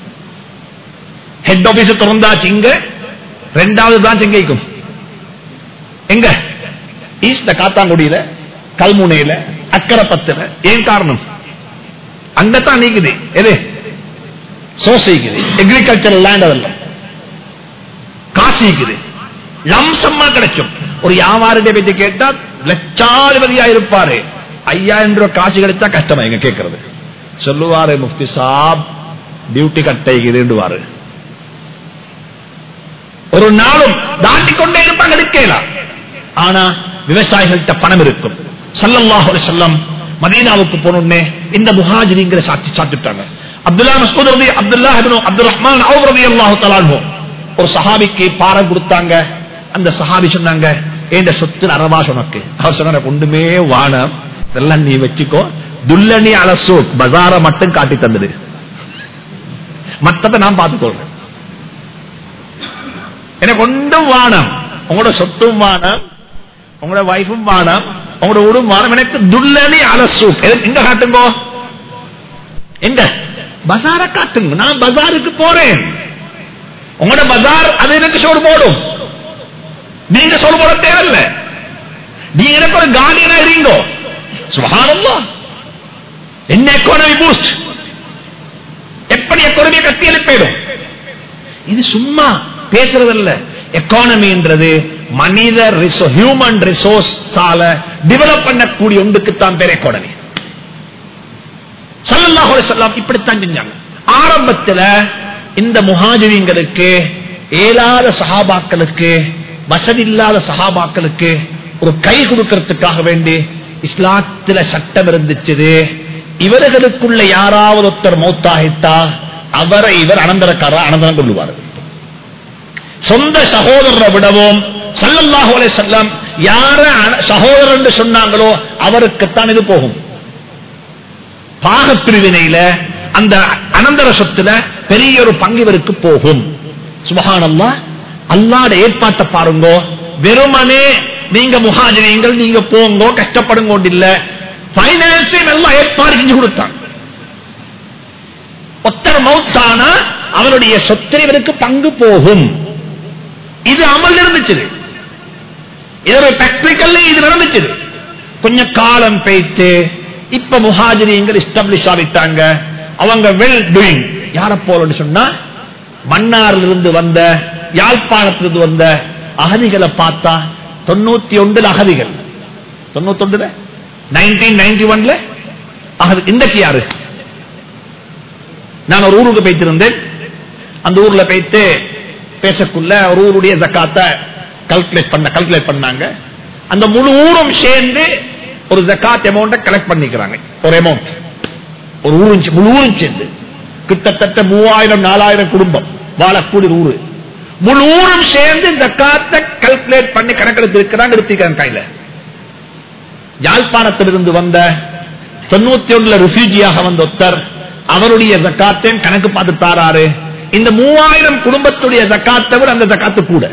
ஹெட் ஆபீஸ் திறந்தாச்சு இங்க ரெண்டாவது பிரான்ச் எங்க இருக்கும் எங்க ஈஸ்ட்ல காத்தாங்குடியில கல்முனையில அக்கரைப்பத்துல ஏன் காரணம் அங்கத்தான் நீக்குது எது சோசிக்குது எக்ரிகல்ச்சரல் லேண்ட் அதெல்லாம் காசு இருக்குது லம்சமா கிடைக்கும் ஒரு வியாபாரிட்ட பத்தி கேட்டா லட்சாதிபதியா இருப்பாரு ஐயாயிரம் ரூபாய் காசு கிடைச்சா கஷ்டமா எங்க கேட்கறது சொல்லுவாரு முஃப்தி சாப் டியூட்டி கட்டைக்குதுவாரு ஒரு நாளும் தாண்டி கொண்டே இருப்பாங்க எடுக்கலாம் ஆனா விவசாயிகள்கிட்ட பணம் இருக்கும் சல்லல்லாஹு அலைஹி வஸல்லம் மதீனாவுக்கு போனோடனே இந்த முஹாஜிரிங்கிற சாத்தி சாத்திட்டாங்க அப்துல்லா மஸ்ஊத் ரதி Abdullah ibn Abdul Rahman Auf ரலியல்லாஹு தஆலா அன்ஹு ஒரு சஹாபிக்கு பாரம் கொடுத்தாங்க அந்த சஹாபி சொன்னாங்க ஏண்ட சொத்து அரவாஸ் உனக்கு அவர் சொன்னாங்க ஒன்றுமே வானம் இதெல்லாம் நீ வச்சுக்கோ துல்லனி அலசூக் பஜார மட்டும் காட்டி தந்தது மத்ததை நான் பார்த்துக்கொள்றேன் எனக்கு ஒன்றும் வானம் உங்களோட சொத்தும் வானம் உங்களோட வைஃபும் வானம் உங்களோட ஊரும் வானம் எனக்கு துல்லனி அலசூக் எது- எங்க காட்டுங்கோ எங்க பஜார காட்டுங்க நான் பஜாருக்கு போறேன் உங்களோட பஜார் அது எனக்கு சோறு போடும் நீங்க சோறு போட தேவையில்ல நீங்க எனக்கு ஒரு கார்டியனா இருங்கோ சுபஹானல்லா என்ன எக்கானமி பூஸ்ட் எப்படி எக்கானமி கட்டி எழுப்பிடும் இது சும்மா பேசுறதல்ல எக்கானமின்றது மனித ஹியூமன் ரிசோர்ஸ் டெவலப் பண்ணக்கூடிய ஒன்றுக்குத்தான் பேர் எக்கானமி சல்லல்லாஹு அலைஹி வஸல்லம் இப்படித்தான் செஞ்சாங்க ஆரம்பத்துல இந்த முஹாஜிரிங்களுக்கு ஏலாத சஹாபாக்களுக்கு வசதி இல்லாத சஹாபாக்களுக்கு ஒரு கை கொடுக்கறதுக்காக வேண்டி இஸ்லாத்துல சட்டம் இருந்துச்சு இவர்களுக்குள்ள யாராவது ஒருத்தர் மௌத்தாகிட்டா அவரை இவர் அனந்தரக்காரர் அனந்தரம் கொள்ளுவார் சொந்த சகோதரரை விடவும் சல்லல்லாஹு அலைஹி வஸல்லம் யார அன- சகோதரர் என்று சொன்னாங்களோ அவருக்குத்தான் இது போகும் பாகப்பிரிவினையில அந்த அனந்தர சொத்துல பெரிய ஒரு பங்கு இவருக்கு போகும் சுபஹானல்லா அல்லாட ஏற்பாட்டை பாருங்க வெறுமனே நீங்க முகாஜினீங்கள் நீங்க போங்க கஷ்டப்படுங்க இல்ல பைனான்ஸையும் எல்லாம் ஏற்பாடு செஞ்சு கொடுத்தாங்க ஒத்தர் மௌத்தானா அவருடைய சொத்தில் இவருக்கு பங்கு போகும் இது அமல் இருந்துச்சு இதோட பிராக்டிக்கல்ல இது நடந்துச்சு கொஞ்சம் காலம் பேய்த்து இப்ப முஹாஜிரிங்கள் எஸ்டாப்ளிஷ் ஆகிட்டாங்க அவங்க வெல் டூயிங் யார போலன்னு சொன்னா மன்னார்ல இருந்து வந்த யாழ்ப்பாணத்திலிருந்து வந்த அகதிகளை பார்த்தா தொண்ணூத்தி ஒன்றுல அகதிகள் தொண்ணூத்தி ஒன்றுல நைன்டீன் நைன்டி ஒன்ல அகதி இன்றைக்கு யாரு நான் ஒரு ஊருக்கு போய்த்திருந்தேன் அந்த ஊர்ல போயிட்டு பேசக்குள்ள ஒரு ஊருடைய ஜக்காத்தை கல்குலேட் பண்ண கல்குலேட் பண்ணாங்க அந்த முழு ஊரும் சேர்ந்து ஒரு ஜக்காத் அமௌண்ட கலெக்ட் பண்ணிக்கிறாங்க ஒரு அமௌண்ட் ஒரு ஊரும் சே- முழு ஊரும் சேர்ந்து கிட்டத்தட்ட மூவாயிரம் நாலாயிரம் குடும்பம் வாழக்கூடிய ஊரு முழு ஊரும் சேர்ந்து ஜக்காத்தை கல்குலேட் பண்ணி கணக்கெடுத்து இருக்கிறாங்க எடுத்திருக்காங்க கையில யாழ்ப்பாணத்திலிருந்து வந்த தொண்ணூத்தி ஒண்ணுல ரிஃப்யூஜியாக வந்த ஒருத்தர் அவருடைய ஜக்காத்தையும் கணக்கு பார்த்து தாராரு இந்த மூவாயிரம் குடும்பத்துடைய ஜக்காத்தை விட அந்த ஜக்காத்து கூட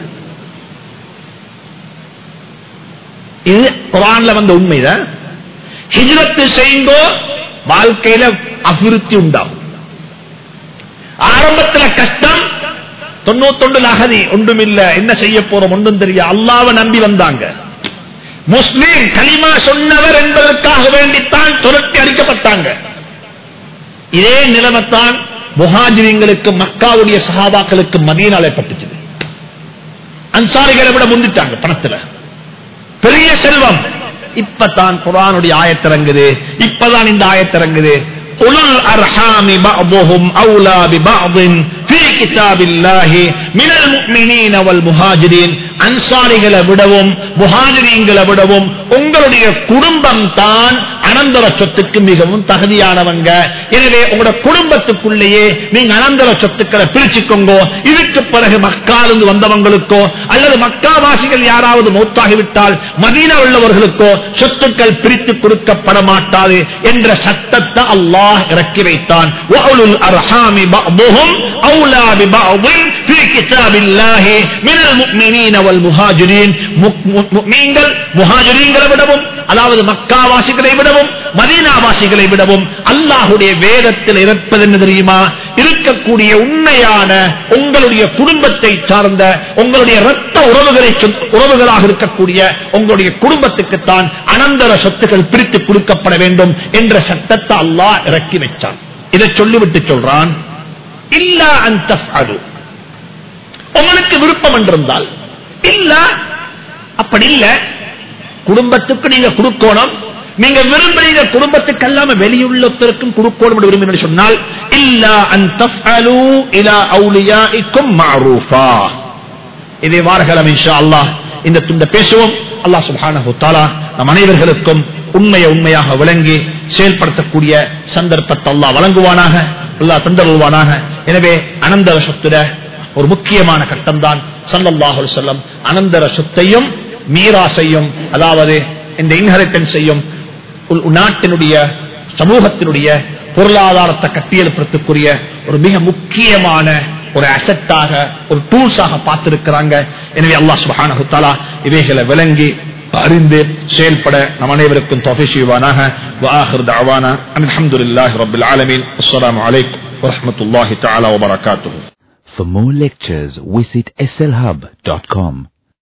இது குரான்ல வந்த உண்மைதான் ஹிஜ்ரத்து செய்யுங்கோ வாழ்க்கையில அபிவிருத்தி உண்டாகும் ஆரம்பத்துல கஷ்டம் தொண்ணூத்தொண்டு அகதி ஒன்றுமில்ல என்ன செய்ய போறோம் ஒன்றும் தெரியா அல்லாவை நம்பி வந்தாங்க முஸ்லீம் கலிமா சொன்னவர் என்பதற்காக வேண்டித்தான் துரத்தி அடிக்கப்பட்டாங்க இதே நிலைமைத்தான் முஹாஜிரிங்களுக்கு மக்காவுடைய சஹாபாக்களுக்கு மதியனால ஏற்பட்டுச்சு அன்சாரிகளை விட முந்திட்டாங்க பணத்துல பெரிய செல்வம் இப்பதான் குரானுடைய ஆயத்திறங்குது இப்பதான் இந்த ஆயத்திறங்குது உலுல் அர்ஹாமி பஅதுஹும் அவுலா பிபஅதின் ஃபீ கிதாபில்லாஹி மினல் முஃமினீன வல் முஹாஜிரீன் அன்சாரிகளை விடவும் முஹாஜிரீன்களை விடவும் உங்களுடைய குடும்பம் தான் அனந்தர சொத்துக்கு மிகவும் தகுதியானவங்க எனவே உங்களோட குடும்பத்துக்குள்ளேயே நீங்க அனந்தர சொத்துக்களை பிரிச்சுக்கோங்க இதுக்கு பிறகு மக்காலிருந்து வந்தவங்களுக்கோ அல்லது மக்காவாசிகள் யாராவது மௌத்தாகிவிட்டால் மதீனா உள்ளவர்களுக்கோ சொத்துக்கள் பிரித்து கொடுக்கப்பட மாட்டாது என்ற சட்டத்தை அல்லாஹ் இறக்கி வைத்தான் وَأُولُو الْأَرْحَامِ بَعْضُهُمْ أَوْلَى بِبَعْضٍ فِي كِتَابِ اللَّهِ مِنَ الْمُؤْمِنِينَ وَالْمُهَاجِرِينَ முக்மீன்கள் முஹாஜிரீன்களை விடவும் அதாவது மக்காவாசிகளை விடவும் மதீனாவாசிகளை விடவும் அல்லாஹுடைய வேதத்தில் இருப்பது என்ன தெரியுமா இருக்கக்கூடிய உண்மையான உங்களுடைய குடும்பத்தை சார்ந்த உங்களுடைய ரத்த உறவுகளை சொத்- உறவுகளாக இருக்கக்கூடிய உங்களுடைய குடும்பத்துக்குத்தான் அனந்தர சொத்துக்கள் பிரித்து கொடுக்கப்பட வேண்டும் என்ற சட்டத்தை அல்லாஹ் இறக்கி வச்சான் இதை சொல்லிவிட்டு சொல்றான் இல்லா அந்த உங்களுக்கு விருப்பம் என்றிருந்தால் இல்ல அப்படி இல்ல குடும்பத்துக்கு நீங்க கொடுக்கணும் நீங்க விரும்புறீங்க குடும்பத்துக்கு அல்லாம வெளியுள்ளத்திற்கும் கொடுக்கணும் விரும்பினு சொன்னால் இல்லா அந்த இலா அவுலியாஇக்கும் மஅரூஃபா இதே வாரகலம் இன்ஷா அல்லாஹ் இந்த துண்ட பேசுவோம் அல்லாஹ் சுப்ஹானஹு தஆலா நம் அனைவர்களுக்கும் உண்மையை உண்மையாக விளங்கி செயல்படுத்தக்கூடிய சந்தர்ப்பத்தை அல்லாஹ் வழங்குவானாக அல்லாஹ் தந்தருவானாக எனவே அனந்தர சொத்துட ஒரு முக்கியமான கட்டம் தான் சல்லல்லாஹு அலைஹி வஸல்லம் அனந்தர சொத்தையும் மீராசையும் அதாவது இந்த இன்ஹெரிட்டன்ஸையும் நாட்டினுடைய சமூகத்தினுடைய பொருளாதாரத்தை கட்டியெழுப்பதற்குரிய ஒரு மிக முக்கியமான ஒரு அசட்டாக ஒரு டூல்ஸாக பார்த்திருக்கிறாங்க எனவே அல்லாஹ் சுப்ஹானஹு தஆலா இவைகளை விளங்கி அறிந்து செயல்பட நம் அனைவருக்கும் தௌஃபீக் செய்வானாக வஆஹிர் தஅவானா அல்ஹம்துலில்லாஹி ரப்பில் ஆலமீன் அஸ்ஸலாமு அலைக்கும் வரஹ்மத்துல்லாஹி தஆலா வபரகாத்துஹு For more lectures, visit slhub.com.